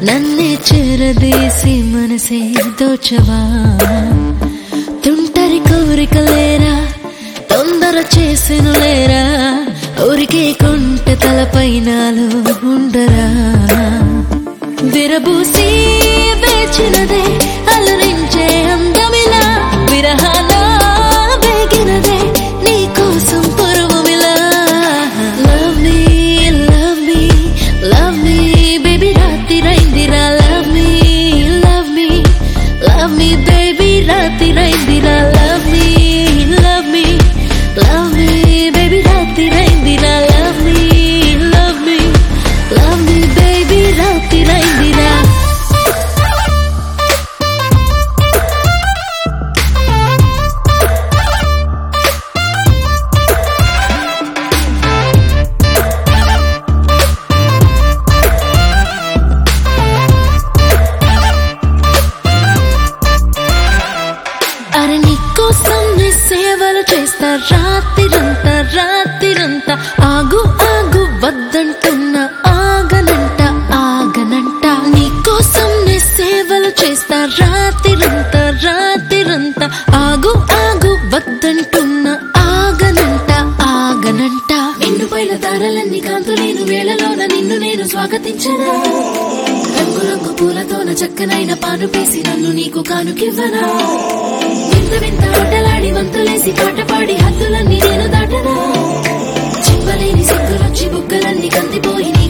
నన్నే చేరదీసి మనసే దోచవా తుంటరి కోరిక లేరా తొందర చేసిన లేరా ఊరికే కొంట తలపైనాలు ఉండరా విరబూసి వేచినదే అలరించే అందమిలా విరహాన వేగినదే నీ కోసం పరువమిలా love me love me love me baby రాత్రి రైందిరా love me love me love me baby రాత్రి రైందిరా love me love me love me baby రాత్రి రైందిరా love me love me love me baby రాత్రి రైందిరా అరే నీకోసం నీ సేవలు చేస్తా రాత్రిరంతా రాత్రిరంతా ఆగు ఆగు వద్దంటున్నా ఆగనంట ఆగనంట నీకోసం నీ సేవలు చేస్తా రాత్రిరంతా రాత్రిరంతా ఆగు ఆగు వద్దంటున్నా ఆగనంట ఆగనంట ఎండుపైన తారలన్నీ కాంతులేను వేళలోన నిన్ను నేను స్వాగతించనా రంగు రంగు పూలతోన చక్కనైన పాను పేసి నన్ను నీకు కానుకివ్వనా వింత వింత ఆటలాడి వంతులేసి పాట పాడి హద్దులన్నీ నేను దాటనా చెప్పలేని సిగ్గులొచ్చి బుగ్గలన్నీ కందిపోయి నీ